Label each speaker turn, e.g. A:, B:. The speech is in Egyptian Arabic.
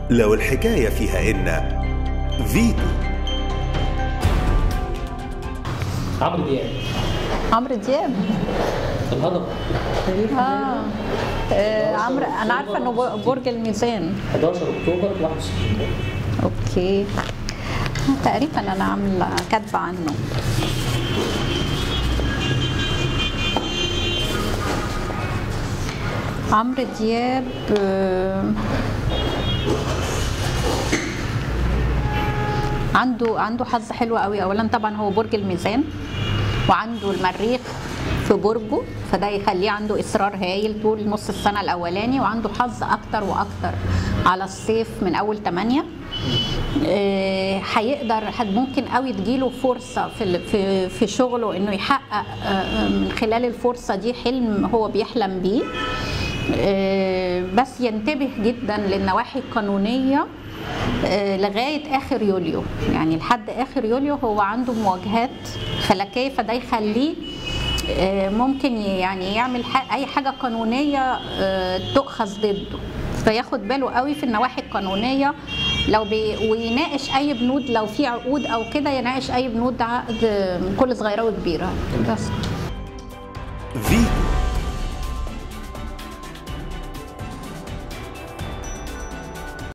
A: لو الحكاية فيها إن فيتو
B: عمرو دياب
C: عمرو دياب
B: الهضبه
C: اه, آه عمرو انا عارفه انه ب- برج الميزان
B: 11 اكتوبر 61
C: اوكي تقريبا انا عامله كاتبه عنه عمرو دياب آه، عنده عنده حظ حلو قوي اولا طبعا هو برج الميزان وعنده المريخ في برجه فده يخليه عنده اصرار هايل طول نص السنه الاولاني وعنده حظ اكتر واكتر على الصيف من اول 8 آه، هيقدر حد ممكن قوي تجيله فرصه في ال- في في شغله انه يحقق آه، من خلال الفرصه دي حلم هو بيحلم بيه آه، بس ينتبه جدا للنواحي القانونيه آه، لغايه اخر يوليو يعني لحد اخر يوليو هو عنده مواجهات فلكيه فده يخليه آه، ممكن ي- يعني يعمل ح- اي حاجه قانونيه آه، تؤخذ ضده فياخد باله قوي في النواحي القانونيه لو بي ويناقش اي بنود لو في عقود او كده يناقش اي بنود عقد آه، كل صغيره وكبيره بس
A: فيتو